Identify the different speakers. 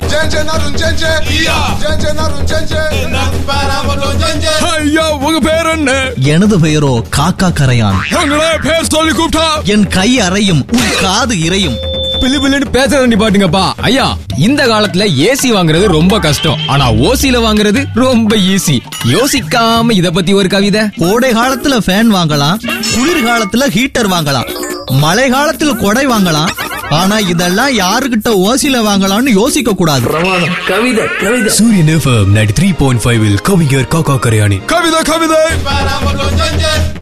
Speaker 1: ஜெஞ்சன் அருண் ஜெஞ்சன் ஜெஞ்சன் அருண் ஜெஞ்சன்
Speaker 2: ஐயா உங்க பேர் என்ன
Speaker 3: எனது பெயரோ காக்கா கரையான்
Speaker 2: உங்களே பேர் சொல்லி கூப்பிட்டா
Speaker 3: என் கை அறையும் உன் காது இறையும்
Speaker 4: பிளு பிள்ளைன்னு பேசுறத நிப்பாட்டுங்கப்பா ஐயா இந்த காலத்துல ஏசி வாங்குறது ரொம்ப கஷ்டம் ஆனா ஓசில வாங்குறது ரொம்ப ஈஸி யோசிக்காம இத பத்தி ஒரு கவிதை
Speaker 3: கோடை காலத்துல ஃபேன் வாங்கலாம் குளிர் காலத்துல ஹீட்டர் வாங்கலாம் மழை காலத்துல கொடை வாங்கலாம் ஆனா இதெல்லாம் யாருகிட்ட ஓசில வாங்கலாம்னு யோசிக்க கூடாது
Speaker 5: Suryan FM ninety three point five கவிஞர் காக்கா கரையாணி
Speaker 2: கவிதை கவிதை